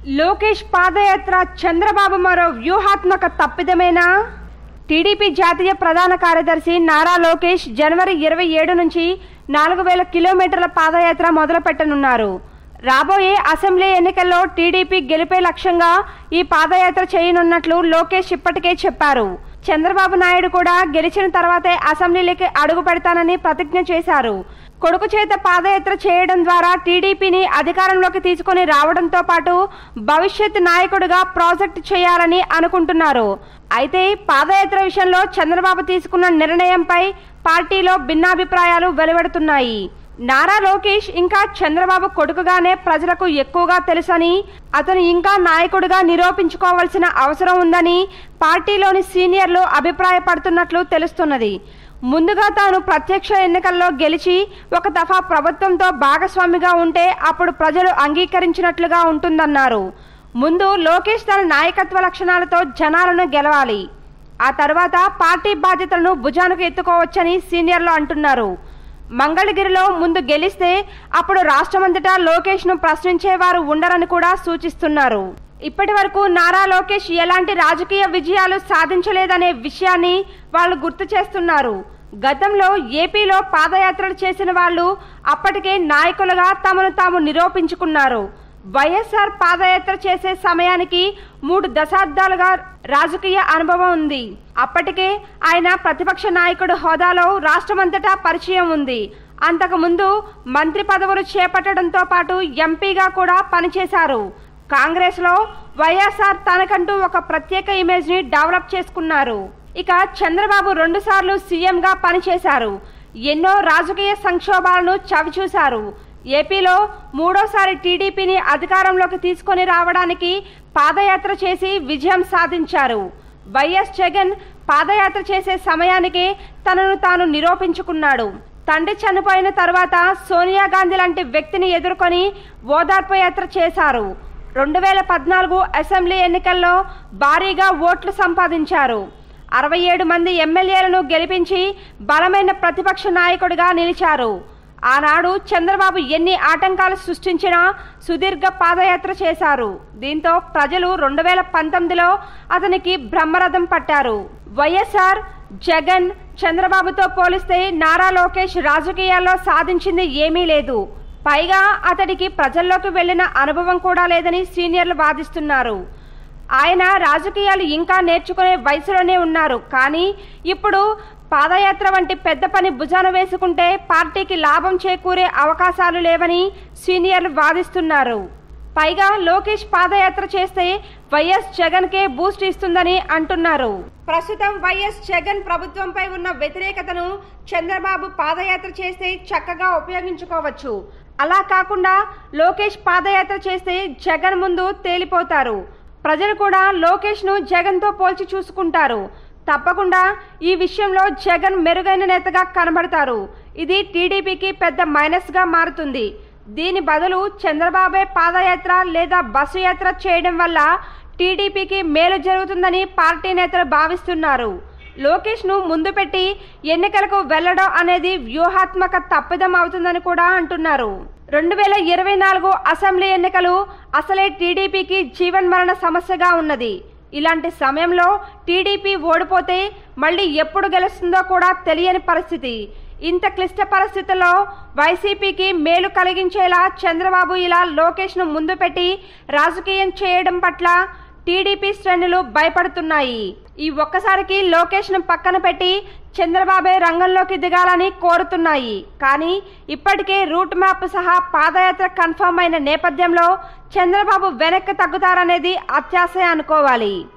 లోకేష్ పాదయాత్ర చంద్రబాబు మరో వ్యూహాత్మక తప్పిదమేనా టీడీపీ జాతీయ ప్రధాన కార్యదర్శి నారా లోకేష్ జనవరి ఇరవై ఏడు నుంచి నాలుగు వేల కిలోమీటర్ల పాదయాత్ర మొదలుపెట్టనున్నారు రాబోయే అసెంబ్లీ ఎన్నికల్లో టీడీపీ గెలిపే లక్ష్యంగా ఈ పాదయాత్ర చేయనున్నట్లు లోకేష్ ఇప్పటికే చెప్పారు చంద్రబాబు నాయుడు కూడా గెలిచిన తర్వాతే అసెంబ్లీలోకి అడుగు పెడతానని ప్రతిజ్ఞ చేశారు కొడుకు చేత పాదయాత్ర చేయడం ద్వారా టీడీపీని అధికారంలోకి తీసుకొని రావడంతో పాటు భవిష్యత్ నాయకుడిగా ప్రాజెక్ట్ చేయాలని అనుకుంటున్నారు అయితే పాదయాత్ర విషయంలో చంద్రబాబు తీసుకున్న నిర్ణయంపై పార్టీలో భిన్నాభిప్రాయాలు వెలువడుతున్నాయి నారా లోకేష్ ఇంకా చంద్రబాబు కొడుకుగానే ప్రజలకు ఎక్కువగా తెలుసని అతను ఇంకా నాయకుడిగా నిరూపించుకోవాల్సిన అవసరం ఉందని పార్టీలోని సీనియర్లు అభిప్రాయపడుతున్నట్లు తెలుస్తున్నది ముందుగా తాను ప్రత్యక్ష ఎన్నికల్లో గెలిచి ఒక దఫా ప్రభుత్వంతో భాగస్వామిగా ఉంటే అప్పుడు ప్రజలు అంగీకరించినట్లుగా ఉంటుందన్నారు ముందు లోకేష్ తన నాయకత్వ లక్షణాలతో జనాలను గెలవాలి ఆ తర్వాత పార్టీ బాధ్యతలను భుజానికి ఎత్తుకోవచ్చని సీనియర్లు అంటున్నారు మంగళగిరిలో ముందు గెలిస్తే అప్పుడు రాష్ట్రమంతటా లోకేష్ ను ప్రశ్నించేవారు ఉండరని కూడా సూచిస్తున్నారు ఇప్పటి వరకు నారా లోకేష్ ఎలాంటి రాజకీయ విజయాలు సాధించలేదనే విషయాన్ని వాళ్ళు గుర్తు చేస్తున్నారు గతంలో ఏపీలో పాదయాత్రలు చేసిన వాళ్ళు అప్పటికే నాయకులుగా తమను తాము నిరూపించుకున్నారు వైఎస్ఆర్ పాదయాత్ర చేసే సమయానికి మూడు దశాబ్దాలుగా రాజకీయ అనుభవం ఉంది అప్పటికే ఆయన ప్రతిపక్ష నాయకుడు హోదాలో రాష్ట్రమంతటా పరిచయం ఉంది అంతకుముందు మంత్రి పదవులు చేపట్టడంతో పాటు ఎంపీగా కూడా పనిచేశారు కాంగ్రెస్లో వైఎస్ఆర్ తనకంటూ ఒక ప్రత్యేక ఇమేజ్ని డెవలప్ చేసుకున్నారు ఇక చంద్రబాబు రెండుసార్లు సీఎంగా పనిచేశారు ఎన్నో రాజకీయ సంక్షోభాలను చవిచూశారు ఏపీలో మూడోసారి టీడీపీని అధికారంలోకి తీసుకొని రావడానికి పాదయాత్ర చేసి విజయం సాధించారు వైఎస్ జగన్ పాదయాత్ర చేసే సమయానికి తనను తాను నిరూపించుకున్నాడు తండ్రి చనిపోయిన తర్వాత సోనియా గాంధీ లాంటి వ్యక్తిని ఎదుర్కొని ఓదార్పు యాత్ర చేశారు రెండు వేల పద్నాలుగు అసెంబ్లీ ఎన్నికల్లో భారీగా ఓట్లు సంపాదించారు అరవై ఏడు మంది ఎమ్మెల్యేలను గెలిపించి బలమైన ప్రతిపక్ష నాయకుడిగా నిలిచారు ఆనాడు చంద్రబాబు ఎన్ని ఆటంకాలు సృష్టించినా సుదీర్ఘ పాదయాత్ర చేశారు దీంతో ప్రజలు రెండు వేల పంతొమ్మిదిలో అతనికి బ్రహ్మరథం పట్టారు వైఎస్ఆర్ జగన్ చంద్రబాబుతో పోలిస్తే నారా లోకేష్ రాజకీయాల్లో సాధించింది ఏమీ లేదు పైగా అతడికి ప్రజల్లోకి వెళ్లిన అనుభవం కూడా లేదని సీనియర్లు వాదిస్తున్నారు ఆయన రాజకీయాలు ఇంకా నేర్చుకునే వయసులోనే ఉన్నారు కానీ ఇప్పుడు పాదయాత్ర వంటి పెద్ద పని భుజాన వేసుకుంటే పార్టీకి లాభం చేకూరే అవకాశాలు లేవని సీనియర్లు వాదిస్తున్నారు పైగా లోకేష్ పాదయాత్ర చేస్తే వైఎస్ జగన్కే బూస్ట్ ఇస్తుందని అంటున్నారు ప్రస్తుతం వైఎస్ జగన్ ప్రభుత్వంపై ఉన్న వ్యతిరేకతను చంద్రబాబు పాదయాత్ర చేస్తే చక్కగా ఉపయోగించుకోవచ్చు అలా కాకుండా లోకేష్ పాదయాత్ర చేస్తే జగన్ ముందు తేలిపోతారు ప్రజలు కూడా లోకేష్ ను జగన్ తో పోల్చి చూసుకుంటారు తప్పకుండా ఈ విషయంలో జగన్ మెరుగైన నేతగా కనబడతారు ఇది టీడీపీకి పెద్ద మైనస్ గా మారుతుంది దీని బదులు చంద్రబాబే పాదయాత్ర లేదా బస్సు యాత్ర చేయడం వల్ల టీడీపీకి మేలు జరుగుతుందని పార్టీ నేతలు భావిస్తున్నారు లోకేష్ ను ముందు పెట్టి ఎన్నికలకు వెళ్లడం అనేది వ్యూహాత్మక తప్పిదం అవుతుందని కూడా అంటున్నారు రెండు వేల ఇరవై నాలుగు అసెంబ్లీ ఎన్నికలు అసలే టీడీపీకి జీవన్ మరణ సమస్యగా ఉన్నది ఇలాంటి సమయంలో టీడీపీ ఓడిపోతే మళ్ళీ ఎప్పుడు గెలుస్తుందో కూడా తెలియని పరిస్థితి ఇంత క్లిష్ట పరిస్థితుల్లో వైసీపీకి మేలు కలిగించేలా చంద్రబాబు ఇలా లోకేష్ను ముందు పెట్టి రాజకీయం చేయడం పట్ల టీడీపీ శ్రేణులు భయపడుతున్నాయి ఈ ఒక్కసారికి లోకేష్ను పక్కన పెట్టి చంద్రబాబే రంగంలోకి దిగాలని కోరుతున్నాయి కానీ ఇప్పటికే రూట్ మ్యాప్ సహా పాదయాత్ర కన్ఫర్మ్ అయిన నేపథ్యంలో చంద్రబాబు వెనక్కి తగ్గుతారనేది అత్యాశ అనుకోవాలి